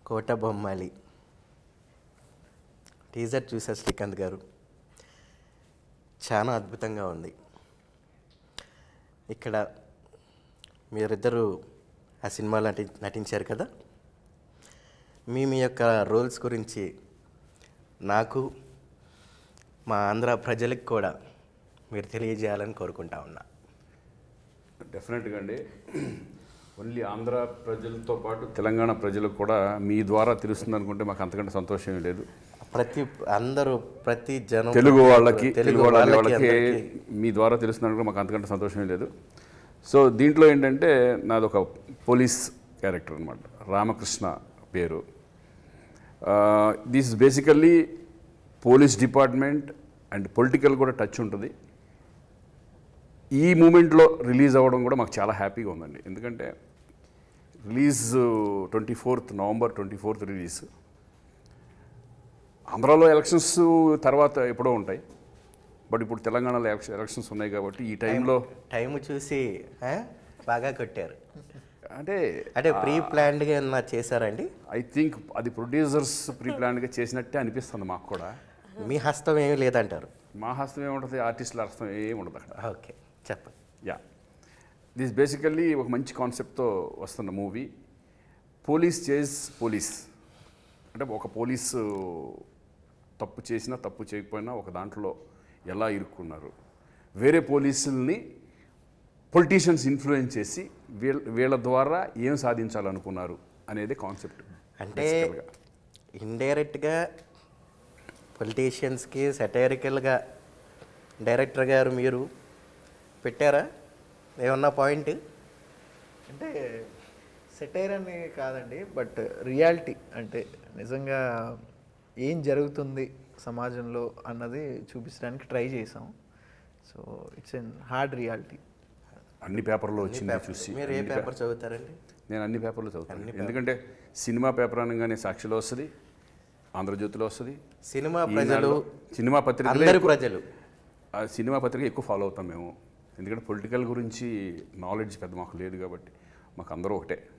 కోట బొమ్మాలి టీజర్ చూసారు శ్రీకాంత్ గారు చాలా అద్భుతంగా ఉంది ఇక్కడ మీరిద్దరూ ఆ సినిమాలో నటి నటించారు కదా మీ మీ యొక్క రోల్స్ గురించి నాకు మా ఆంధ్ర ప్రజలకు కూడా మీరు తెలియజేయాలని కోరుకుంటా ఉన్నా డెఫినెట్గా అండి ఓన్లీ ఆంధ్ర ప్రజలతో పాటు తెలంగాణ ప్రజలకు కూడా మీ ద్వారా తెలుస్తుంది అనుకుంటే మాకు అంతకంటే సంతోషం ఏం లేదు ప్రతి అందరూ ప్రతి జనం తెలుగు వాళ్ళకి తెలుగు తెలుగు వాళ్ళ వాళ్ళకి వాళ్ళకి అందరికీ మీ ద్వారా తెలుస్తుంది అనుకుంటే మాకు అంతకంటే సంతోషం ఏం లేదు సో దీంట్లో ఏంటంటే నాది ఒక పోలీస్ క్యారెక్టర్ అనమాట రామకృష్ణ పేరు this basically police department and political కూడా టచ్ ఉంటుంది ఈ మూమెంట్లో రిలీజ్ అవ్వడం కూడా మాకు చాలా హ్యాపీగా ఉందండి ఎందుకంటే release twenty fourth November twenty fourth release ఆంధ్రాలో ఎలక్షన్స్ తర్వాత ఎప్పుడో ఉంటాయి బట్ ఇప్పుడు తెలంగాణలో ఎలక్ష- ఎలక్షన్స్ ఉన్నాయి కాబట్టి ఈ టైంలో టైం చూసి ఆ, బాగా కొట్టారు అంటే అంటే ప్రీ ప్లాన్డ్గా ఏమన్నా చేశారండి ఐ థింక్ అది ప్రొడ్యూసర్స్ ప్రీ ప్లాన్గా చేసినట్టే అనిపిస్తుంది మాకు కూడా మీ హస్తం ఏమీ లేదంటారు మా హస్తం ఏముంటుంది ఆర్టిస్టుల హస్తం ఏమి ఉండదు అక్కడ ఓకే చెప్పండి యా దిస్ బేసికల్లీ ఒక మంచి కాన్సెప్ట్తో వస్తున్న మూవీ పోలీస్ చేజ్ పోలీస్ అంటే ఒక పోలీసు తప్పు చేసినా తప్పు చేయకపోయినా ఒక దాంట్లో ఎలా ఇరుక్కున్నారు వేరే పోలీసుల్ని పొలిటీషియన్స్ ఇన్ఫ్లుయెన్స్ చేసి వీళ్ళ వీళ్ళ ద్వారా ఏం సాధించాలనుకున్నారు అనేది కాన్సెప్ట్ అంటే ఇండైరెక్ట్గా పొలిటీషియన్స్కి సెటైరికల్గా డైరెక్టర్ గారు మీరు పెట్టారా ఏమన్నా పాయింట్ అంటే సెటైర్ అని కాదండి బట్ రియాలిటీ అంటే నిజంగా ఏం జరుగుతుంది సమాజంలో అన్నది చూపించడానికి ట్రై చేసాం so it's an hard reality అన్ని పేపర్లో వచ్చింది చూసి మీరు ఏ అన్ని పే- పేపర్ చదువుతారండి నేను అన్ని పేపర్లు చదువుతాను ఎందుకంటే సినిమా పేపర్ అనగానే సాక్షిలో వస్తుంది ఆంధ్రజ్యోతిలో వస్తుంది సినిమా ప్రజలు ఈనాడులో సినిమా పత్రిక అందరి ప్రజలు ఆ సినిమా పత్రిక ఎక్కువ ఫాలో అవుతాం మేము ఎందుకంటే పొలిటికల్ గురించి నాలెడ్జ్ పెద్ద మాకు లేదు కాబట్టి మాకు అందరూ ఒకటే